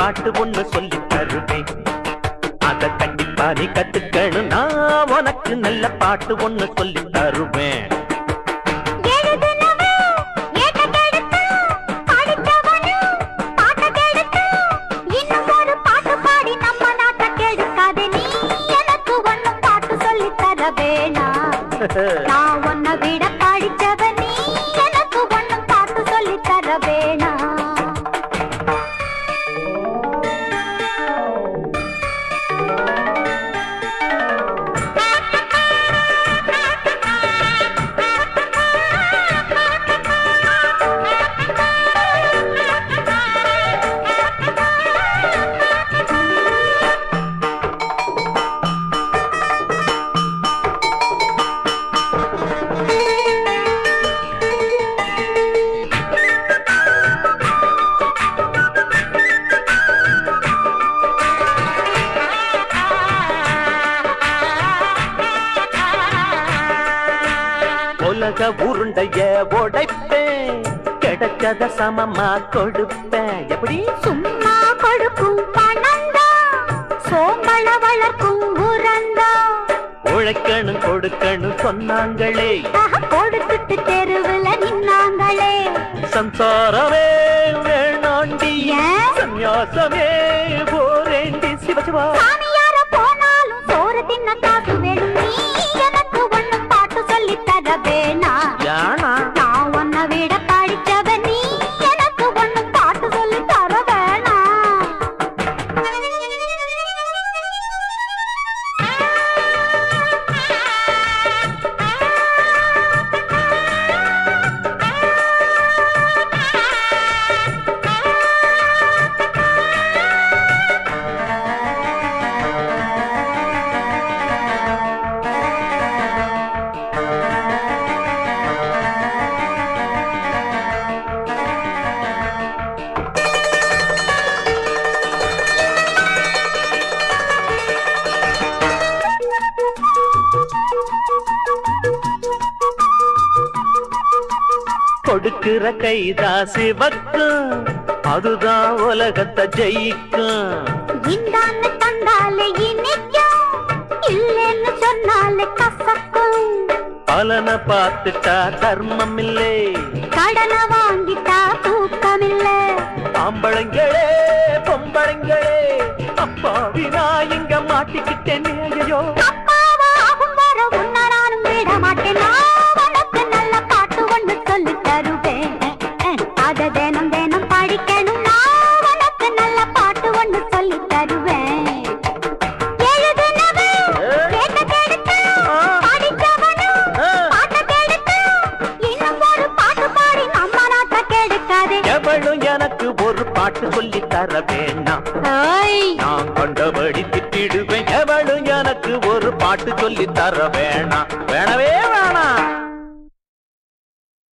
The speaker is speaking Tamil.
பாட்டு ஒண்ணு சொல்லி தருவேன் அத கண்டிப்பா நீ கத்துக்கணும் நான் உனக்கு நல்ல பாட்டு ஒண்ணு சொல்லி தருவேன் எழுதுனவன் ஏட்டக்கெடுத்தான், படிச்சவனும் பாட்டக்கெடுத்தான். இன்னும் ஒரு பாட்டு பாடி நம்ம நாட்டை கெடுக்காதே. நீ எனக்கு ஒண்ணும் பாட்டு சொல்லித் தர வேணாம். நான் உன்னை விட படிச்சவன் நீ எனக்கு ஒண்ணும் பாட்டு சொல்லித் தர வேணாம் உலக உருண்டைய உடைப்பேன் கிடைச்சத சமமா கொடுப்பேன் எப்படி சும்மா கொடுக்கும் பணம்தான் சோம்பல வளர்க்கும் உரந்தான் உழைக்கணும் கொடுக்கணும் சொன்னாங்களே ஆஹா, கொடுத்துட்டு தெருவுல நின்னாங்களே சம்சாரமே வேணாண்டி ஏன்? சந்நியாசமே போரேண்டி சிவசிவா சாமியார போனாலும் சோறு தின்ன காசு வேணும் நீ எனக்கு ஒண்ணும் பாட்டு சொல்லித் தர வேணாம் யானா நான் உன்னை விட படிச்சவன் நீ எனக்கு ஒண்ணும் பாட்டு சொல்லித் தர வேணாம் கொடுக்கிற கைதா சிவக்கும் அதுதான் உலகத்தை ஜெயிக்கும் இந்தான்னு தந்தாலே இனிக்கும் இல்லைன்னு சொன்னாலே கசக்கும் பலனை பார்த்துட்டா தர்மம் இல்லை கடனை வாங்கிட்டா தூக்கமில்ல ஆம்பளைங்களே பொம்பளைங்களே அப்பாவி நான் இங்க மாட்டிக்கிட்டேன் ஐயோ அப்பாவா ஆகும் வர உன்னை நானும் விட மாட்டேன் நான் உனக்கு நல்ல பாட்டு ஒண்ணு சொல்லித் தருவேன் அத தினம் தினம் படிக்கணும் நான் உனக்கு நல்ல பாட்டு ஒண்ணு சொல்லித் தருவேன் எழுதுனவன் கேட்டதெடுத்தான், படிச்சவனும் பாட்டத்தெடுத்தான். இன்னும் ஒரு பாட்டு பாடி நம்ம நாட்டை கெடுக்காதே எவளும் எனக்கு ஒரு பாட்டு சொல்லி தர வேணாம் ஓய் நான் கண்டபடி திட்டிடுவேன் எவளும் எனக்கு ஒரு பாட்டு சொல்லி தர வேணாம் வேணவே வேணாம்